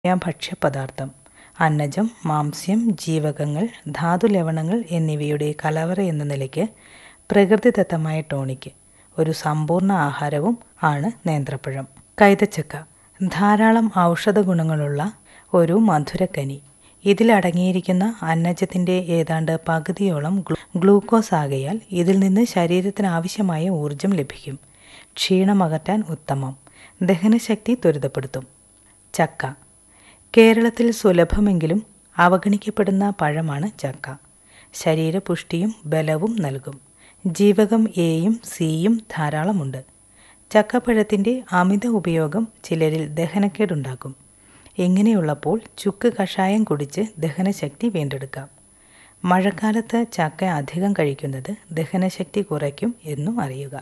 ഭക്ഷ്യപദാർത്ഥം അന്നജം മാംസ്യം ജീവകങ്ങൾ ധാതുലവണങ്ങൾ എന്നിവയുടെ കലവറ എന്ന നിലയ്ക്ക് പ്രകൃതിദത്തമായ ടോണിക് ഒരു സമ്പൂർണ്ണ ആഹാരവും ആണ് നേന്ത്രപ്പഴം കൈതച്ചക്ക ധാരാളം ഔഷധ ഗുണങ്ങളുള്ള ഒരു മധുരക്കനി ഇതിലടങ്ങിയിരിക്കുന്ന അന്നജത്തിന്റെ ഏതാണ്ട് പകുതിയോളം ഗ്ലൂക്കോസ് ആകയാൽ ഇതിൽ നിന്ന് ശരീരത്തിന് ആവശ്യമായ ഊർജം ലഭിക്കും ക്ഷീണമകറ്റാൻ ഉത്തമം ദഹനശക്തി ത്വരിതപ്പെടുത്തും ചക്ക കേരളത്തിൽ സുലഭമെങ്കിലും അവഗണിക്കപ്പെടുന്ന പഴമാണ് ചക്ക ശരീരപുഷ്ടിയും ബലവും നൽകും ജീവകം എയും സിയും ധാരാളമുണ്ട് ചക്കപ്പഴത്തിൻ്റെ അമിത ഉപയോഗം ചിലരിൽ ദഹനക്കേടുണ്ടാക്കും ഇങ്ങനെയുള്ളപ്പോൾ ചുക്ക് കഷായം കുടിച്ച് ദഹനശക്തി വീണ്ടെടുക്കാം മഴക്കാലത്ത് ചക്ക അധികം കഴിക്കുന്നത് ദഹനശക്തി കുറയ്ക്കും എന്നും അറിയുക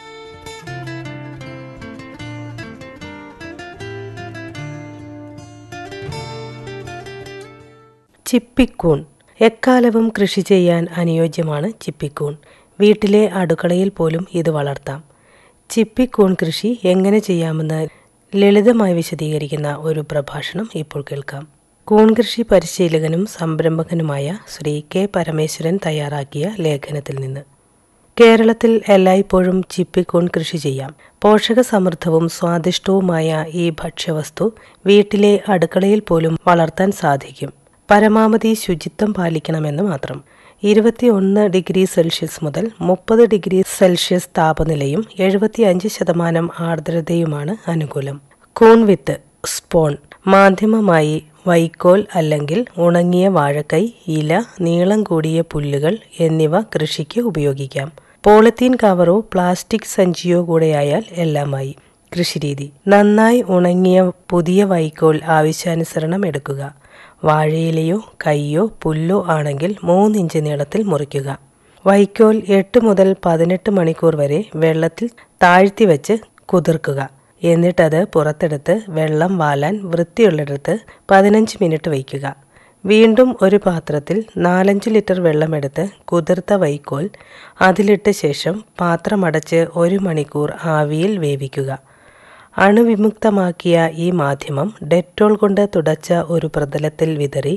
ചിപ്പിക്കൂൺ എക്കാലവും കൃഷി ചെയ്യാൻ അനുയോജ്യമാണ് ചിപ്പിക്കൂൺ വീട്ടിലെ അടുക്കളയിൽ പോലും ഇത് വളർത്താം ചിപ്പിക്കൂൺ കൃഷി എങ്ങനെ ചെയ്യാമെന്ന് ലളിതമായി വിശദീകരിക്കുന്ന ഒരു പ്രഭാഷണം ഇപ്പോൾ കേൾക്കാം കൂൺ കൃഷി പരിശീലകനും സംരംഭകനുമായ ശ്രീ കെ പരമേശ്വരൻ തയ്യാറാക്കിയ ലേഖനത്തിൽ നിന്ന് കേരളത്തിൽ എല്ലായ്പ്പോഴും ചിപ്പിക്കൂൺ കൃഷി ചെയ്യാം പോഷകസമൃദ്ധവും സ്വാദിഷ്ടവുമായ ഈ ഭക്ഷ്യവസ്തു വീട്ടിലെ അടുക്കളയിൽ പോലും വളർത്താൻ സാധിക്കും പരമാവധി ശുചിത്വം പാലിക്കണമെന്ന് മാത്രം ഇരുപത്തിയൊന്ന് ഡിഗ്രി സെൽഷ്യസ് മുതൽ മുപ്പത് ഡിഗ്രി സെൽഷ്യസ് താപനിലയും എഴുപത്തിയഞ്ച് ശതമാനം ആർദ്രതയുമാണ് അനുകൂലം കൂൺവിത്ത് സ്പോൺ മാധ്യമമായി വൈക്കോൽ അല്ലെങ്കിൽ ഉണങ്ങിയ വാഴക്കൈ ഇല നീളം കൂടിയ പുല്ലുകൾ എന്നിവ കൃഷിക്ക് ഉപയോഗിക്കാം പോളിത്തീൻ കവറോ പ്ലാസ്റ്റിക് സഞ്ചിയോ കൂടെയായാൽ എല്ലാമായി കൃഷിരീതി നന്നായി ഉണങ്ങിയ പുതിയ വൈക്കോൽ ആവശ്യാനുസരണം എടുക്കുക വാഴയിലയോ കയ്യോ പുല്ലോ ആണെങ്കിൽ മൂന്നിഞ്ച് നീളത്തിൽ മുറിക്കുക വൈക്കോൽ എട്ട് മുതൽ പതിനെട്ട് മണിക്കൂർ വരെ വെള്ളത്തിൽ താഴ്ത്തി വെച്ച് കുതിർക്കുക എന്നിട്ടത് പുറത്തെടുത്ത് വെള്ളം വാലാൻ വൃത്തിയുള്ളിടത്ത് പതിനഞ്ച് മിനിറ്റ് വയ്ക്കുക വീണ്ടും ഒരു പാത്രത്തിൽ നാലഞ്ച് ലിറ്റർ വെള്ളമെടുത്ത് കുതിർത്ത വൈക്കോൽ അതിലിട്ട ശേഷം പാത്രമടച്ച് ഒരു മണിക്കൂർ ആവിയിൽ വേവിക്കുക അണുവിമുക്തമാക്കിയ ഈ മാധ്യമം ഡെറ്റോൾ കൊണ്ട് തുടച്ച ഒരു പ്രതലത്തിൽ വിതറി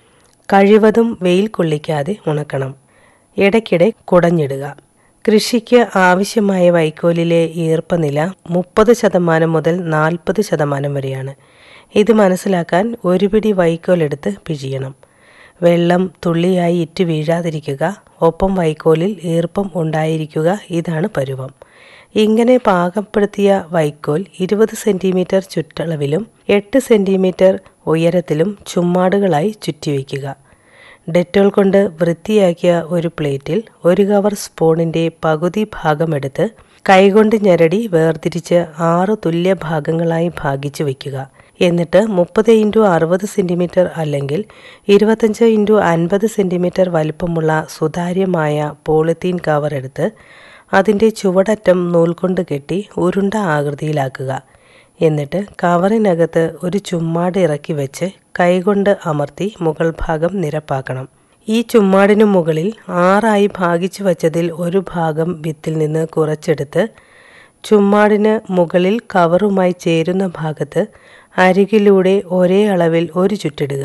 കഴിവതും വെയിൽ കൊള്ളിക്കാതെ ഉണക്കണം ഇടയ്ക്കിടെ കുടഞ്ഞിടുക കൃഷിക്ക് ആവശ്യമായ വൈക്കോലിലെ ഈർപ്പനില മുപ്പത് ശതമാനം മുതൽ നാൽപ്പത് ശതമാനം വരെയാണ് ഇത് മനസ്സിലാക്കാൻ ഒരു പിടി വൈക്കോലെടുത്ത് പിഴിയണം വെള്ളം തുള്ളിയായി ഇറ്റ് വീഴാതിരിക്കുക ഒപ്പം വൈക്കോലിൽ ഈർപ്പം ഉണ്ടായിരിക്കുക ഇതാണ് പരുവം ഇങ്ങനെ പാകപ്പെടുത്തിയ വൈക്കോൽ ഇരുപത് സെന്റിമീറ്റർ ചുറ്റളവിലും എട്ട് സെന്റിമീറ്റർ ഉയരത്തിലും ചുമ്മാടുകളായി ചുറ്റിവെക്കുക ഡെറ്റോൾ കൊണ്ട് വൃത്തിയാക്കിയ ഒരു പ്ലേറ്റിൽ ഒരു കവർ സ്പൂണിന്റെ പകുതി ഭാഗമെടുത്ത് കൈകൊണ്ട് ഞെരടി വേർതിരിച്ച് ആറ് തുല്യ ഭാഗങ്ങളായി ഭാഗിച്ചു വയ്ക്കുക എന്നിട്ട് മുപ്പത് ഇൻറ്റു അറുപത് സെന്റിമീറ്റർ അല്ലെങ്കിൽ ഇരുപത്തഞ്ച് ഇൻറ്റു അൻപത് സെന്റിമീറ്റർ വലിപ്പമുള്ള സുതാര്യമായ പോളിത്തീൻ കവർ എടുത്ത് അതിൻ്റെ ചുവടറ്റം നൂൽകൊണ്ട് കെട്ടി ഉരുണ്ട ആകൃതിയിലാക്കുക എന്നിട്ട് കവറിനകത്ത് ഒരു ചുമ്മാട് ഇറക്കി വെച്ച് കൈകൊണ്ട് അമർത്തി മുകൾ ഭാഗം നിരപ്പാക്കണം ഈ ചുമ്മാടിനു മുകളിൽ ആറായി ഭാഗിച്ചു വച്ചതിൽ ഒരു ഭാഗം വിത്തിൽ നിന്ന് കുറച്ചെടുത്ത് ചുമ്മാടിന് മുകളിൽ കവറുമായി ചേരുന്ന ഭാഗത്ത് അരികിലൂടെ ഒരേ അളവിൽ ഒരു ചുറ്റിടുക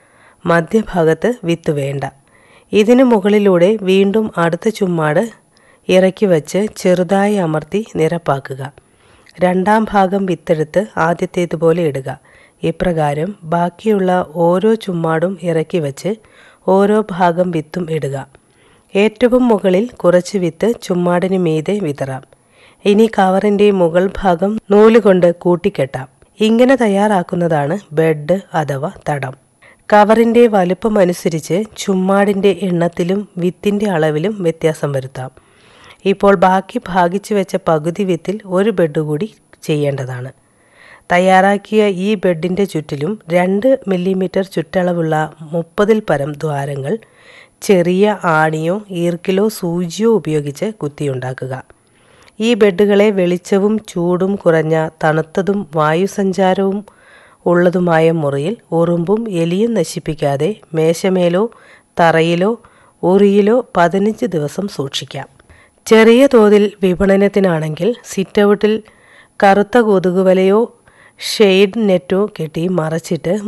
മധ്യഭാഗത്ത് വിത്ത് വേണ്ട ഇതിനു മുകളിലൂടെ വീണ്ടും അടുത്ത ചുമ്മാട് ഇറക്കി വച്ച് ചെറുതായി അമർത്തി നിരപ്പാക്കുക രണ്ടാം ഭാഗം വിത്തെടുത്ത് ആദ്യത്തേതുപോലെ ഇടുക ഇപ്രകാരം ബാക്കിയുള്ള ഓരോ ചുമ്മാടും ഇറക്കി വച്ച് ഓരോ ഭാഗം വിത്തും ഇടുക ഏറ്റവും മുകളിൽ കുറച്ച് വിത്ത് ചുമ്മാടിന് മീതെ വിതറാം ഇനി കവറിന്റെ മുകൾ ഭാഗം നൂലുകൊണ്ട് കൂട്ടിക്കെട്ടാം ഇങ്ങനെ തയ്യാറാക്കുന്നതാണ് ബെഡ് അഥവാ തടം കവറിന്റെ വലുപ്പമനുസരിച്ച് ചുമ്മാടിന്റെ എണ്ണത്തിലും വിത്തിന്റെ അളവിലും വ്യത്യാസം വരുത്താം ഇപ്പോൾ ബാക്കി ഭാഗിച്ചു വെച്ച പകുതി വിത്തിൽ ഒരു ബെഡ് കൂടി ചെയ്യേണ്ടതാണ് തയ്യാറാക്കിയ ഈ ബെഡിൻ്റെ ചുറ്റിലും രണ്ട് മില്ലിമീറ്റർ ചുറ്റളവുള്ള മുപ്പതിൽ പരം ദ്വാരങ്ങൾ ചെറിയ ആണിയോ ഈർക്കിലോ സൂചിയോ ഉപയോഗിച്ച് കുത്തിയുണ്ടാക്കുക ഈ ബെഡുകളെ വെളിച്ചവും ചൂടും കുറഞ്ഞ തണുത്തതും വായുസഞ്ചാരവും ഉള്ളതുമായ മുറിയിൽ ഉറുമ്പും എലിയും നശിപ്പിക്കാതെ മേശമേലോ തറയിലോ ഉറിയിലോ പതിനഞ്ച് ദിവസം സൂക്ഷിക്കാം ചെറിയ തോതിൽ വിപണനത്തിനാണെങ്കിൽ സിറ്റൗട്ടിൽ കറുത്ത കൊതുകുവലയോ ഷെയ്ഡ് നെറ്റോ കെട്ടി മറച്ചിട്ട്